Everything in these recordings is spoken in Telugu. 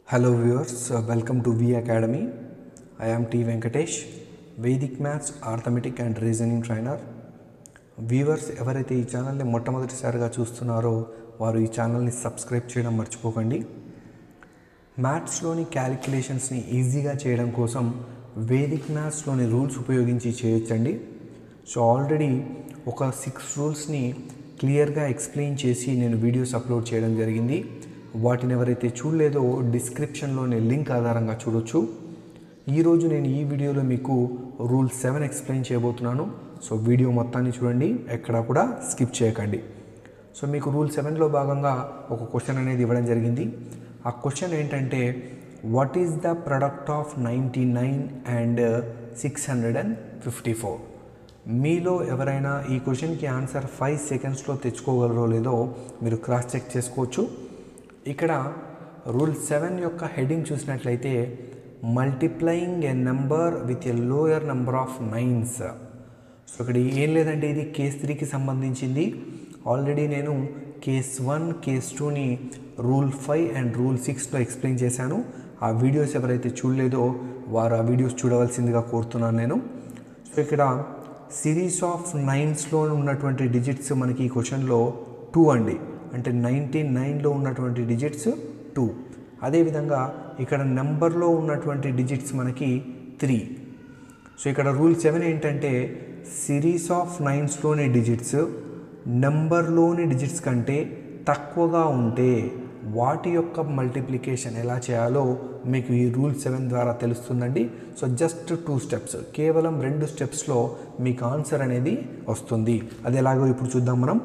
Hello viewers, uh, welcome to V Academy. I am T Venkatesh, Vedic Maths, Arithmetic and Reasoning Trainer. Viewers ఎవరైతే ఈ ఛానల్ని మొట్టమొదటిసారిగా చూస్తున్నారో వారు ఈ ఛానల్ని సబ్స్క్రైబ్ చేయడం మర్చిపోకండి మ్యాథ్స్లోని క్యాలిక్యులేషన్స్ని ఈజీగా చేయడం కోసం వేదిక్ మ్యాథ్స్లోని రూల్స్ ఉపయోగించి చేయొచ్చండి సో ఆల్రెడీ ఒక సిక్స్ రూల్స్ని క్లియర్గా ఎక్స్ప్లెయిన్ చేసి నేను వీడియోస్ అప్లోడ్ చేయడం జరిగింది వాటిని ఎవరైతే చూడలేదో డిస్క్రిప్షన్లోని లింక్ ఆధారంగా చూడొచ్చు ఈరోజు నేను ఈ వీడియోలో మీకు రూల్ సెవెన్ ఎక్స్ప్లెయిన్ చేయబోతున్నాను సో వీడియో మొత్తాన్ని చూడండి ఎక్కడా కూడా స్కిప్ చేయకండి సో మీకు రూల్ సెవెన్లో భాగంగా ఒక క్వశ్చన్ అనేది ఇవ్వడం జరిగింది ఆ క్వశ్చన్ ఏంటంటే what is the product of ninety nine and six hundred and fifty four మీలో ఎవరైనా ఈ క్వశ్చన్కి ఆన్సర్ ఫైవ్ సెకండ్స్లో తెచ్చుకోగలరో లేదో మీరు క్రాస్ చెక్ చేసుకోవచ్చు ఇక్కడ రూల్ సెవెన్ యొక్క హెడ్డింగ్ చూసినట్లయితే multiplying a number with a lower number of nines so ఇక్కడ ఏం లేదంటే ఇది కేస్ త్రీకి సంబంధించింది ఆల్రెడీ నేను కేస్ వన్ కేస్ టూని రూల్ ఫైవ్ అండ్ రూల్ సిక్స్లో ఎక్స్ప్లెయిన్ చేశాను ఆ వీడియోస్ ఎవరైతే చూడలేదో వారు ఆ వీడియోస్ చూడవలసిందిగా కోరుతున్నాను నేను సో ఇక్కడ సిరీస్ ఆఫ్ నైన్స్లో ఉన్నటువంటి డిజిట్స్ మనకి ఈ క్వశ్చన్లో టూ అండి అంటే నైంటీ నైన్లో ఉన్నటువంటి డిజిట్స్ టూ అదేవిధంగా ఇక్కడ నెంబర్లో ఉన్నటువంటి డిజిట్స్ మనకి త్రీ సో ఇక్కడ రూల్ సెవెన్ ఏంటంటే సిరీస్ ఆఫ్ నైన్స్లోని డిజిట్స్ నెంబర్లోని డిజిట్స్ కంటే తక్కువగా ఉంటే వాటి యొక్క మల్టిప్లికేషన్ ఎలా చేయాలో మీకు ఈ రూల్ సెవెన్ ద్వారా తెలుస్తుందండి సో జస్ట్ టూ స్టెప్స్ కేవలం రెండు స్టెప్స్లో మీకు ఆన్సర్ అనేది వస్తుంది అది ఎలాగో ఇప్పుడు చూద్దాం మనం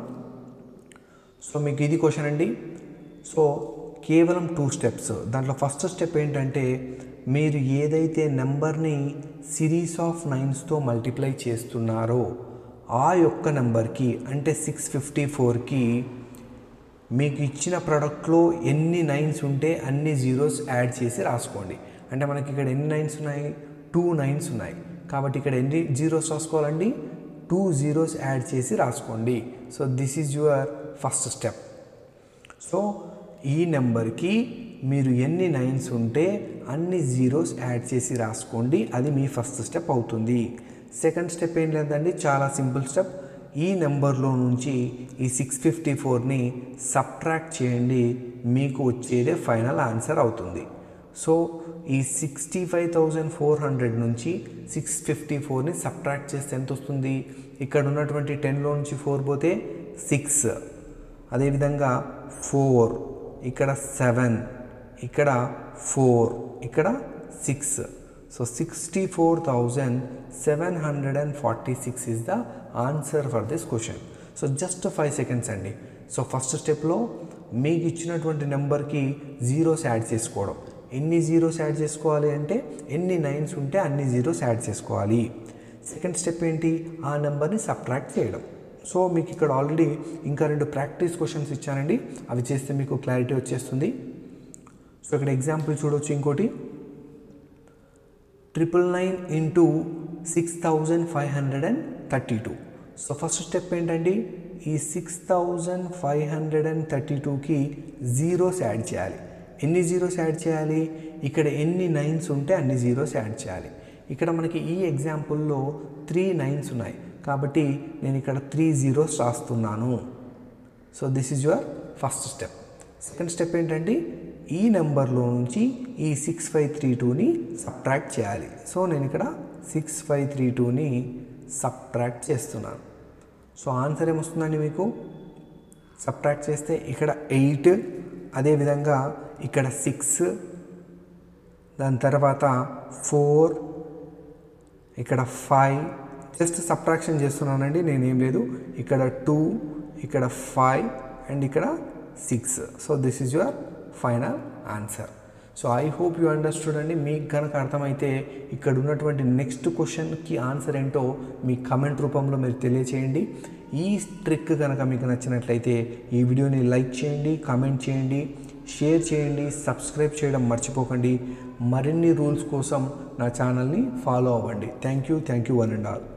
సో మీకు ఇది క్వశ్చన్ అండి సో కేవలం టూ స్టెప్స్ దాంట్లో ఫస్ట్ స్టెప్ ఏంటంటే మీరు ఏదైతే నెంబర్ని సిరీస్ ఆఫ్ నైన్స్తో మల్టిప్లై చేస్తున్నారో ఆ యొక్క నెంబర్కి అంటే సిక్స్ ఫిఫ్టీ ఫోర్కి మీకు ఇచ్చిన ప్రోడక్ట్లో ఎన్ని నైన్స్ ఉంటే అన్ని జీరోస్ యాడ్ చేసి రాసుకోండి అంటే మనకి ఇక్కడ ఎన్ని నైన్స్ ఉన్నాయి టూ నైన్స్ ఉన్నాయి కాబట్టి ఇక్కడ ఎన్ని జీరోస్ రాసుకోవాలండి టూ జీరోస్ యాడ్ చేసి రాసుకోండి so this is your first step so ఈ నెంబర్కి మీరు ఎన్ని నైన్స్ ఉంటే అన్ని జీరోస్ యాడ్ చేసి రాసుకోండి అది మీ ఫస్ట్ స్టెప్ అవుతుంది సెకండ్ స్టెప్ ఏం లేదండి చాలా సింపుల్ స్టెప్ ఈ నెంబర్లో నుంచి ఈ సిక్స్ ఫిఫ్టీ ఫోర్ని సబ్ట్రాక్ట్ చేయండి మీకు వచ్చేదే ఫైనల్ ఆన్సర్ అవుతుంది సో ఈ sixty five thousand four hundred నుంచి సిక్స్ ఫిఫ్టీ ఫోర్ని సబ్ట్రాక్ట్ చేస్తే ఎంత వస్తుంది ఇక్కడ ఉన్నటువంటి టెన్లో నుంచి ఫోర్ పోతే సిక్స్ అదేవిధంగా ఫోర్ ఇక్కడ సెవెన్ ఇక్కడ ఫోర్ ఇక్కడ six so sixty four thousand seven hundred and forty six is the answer for this question so just five seconds అండి సో ఫస్ట్ స్టెప్లో మీకు ఇచ్చినటువంటి నెంబర్కి జీరోస్ యాడ్ చేసుకోవడం ఎన్ని జీరోస్ యాడ్ చేసుకోవాలి అంటే ఎన్ని నైన్స్ ఉంటే అన్ని జీరోస్ యాడ్ చేసుకోవాలి సెకండ్ స్టెప్ ఏంటి ఆ నెంబర్ని సబ్ట్రాక్ట్ చేయడం సో మీకు ఇక్కడ ఆల్రెడీ ఇంకా రెండు ప్రాక్టీస్ క్వశ్చన్స్ ఇచ్చానండి అవి చేస్తే మీకు క్లారిటీ వచ్చేస్తుంది సో ఇక్కడ ఎగ్జాంపుల్ చూడవచ్చు ఇంకోటి triple nine into six thousand five hundred and thirty two so first step ఏంటండి ఈ six thousand five hundred and thirty టూకి జీరోస్ యాడ్ చేయాలి ఎన్ని జీరోస్ యాడ్ చేయాలి ఇక్కడ ఎన్ని నైన్స్ ఉంటే అన్ని జీరోస్ యాడ్ చేయాలి ఇక్కడ మనకి ఈ ఎగ్జాంపుల్లో త్రీ నైన్స్ ఉన్నాయి కాబట్టి నేను ఇక్కడ త్రీ జీరోస్ రాస్తున్నాను so this is your first step second step ఏంటంటే ఈ నెంబర్లో నుంచి ఈ సిక్స్ ఫైవ్ త్రీ టూని సబ్ట్రాక్ట్ చేయాలి సో నేను ఇక్కడ సిక్స్ ఫైవ్ త్రీ టూని సబ్ట్రాక్ట్ చేస్తున్నాను సో ఆన్సర్ ఏమొస్తుందండి మీకు సబ్ట్రాక్ట్ చేస్తే ఇక్కడ ఎయిట్ అదేవిధంగా ఇక్కడ సిక్స్ దాని తర్వాత ఫోర్ ఇక్కడ ఫైవ్ జస్ట్ సబ్ట్రాక్షన్ చేస్తున్నానండి నేనేం లేదు ఇక్కడ టూ ఇక్కడ ఫైవ్ అండ్ ఇక్కడ six so this is your final answer so I hope you understood అండి మీకు కనుక అర్థమైతే ఇక్కడ ఉన్నటువంటి నెక్స్ట్ క్వశ్చన్కి ఆన్సర్ ఏంటో మీ కమెంట్ రూపంలో మీరు తెలియచేయండి ఈ ట్రిక్ కనుక మీకు నచ్చినట్లయితే ఈ వీడియోని లైక్ చేయండి కామెంట్ చేయండి షేర్ చేయండి సబ్స్క్రైబ్ చేయడం మర్చిపోకండి మరిన్ని రూల్స్ కోసం నా ఛానల్ని ఫాలో అవ్వండి thank you thank you one and all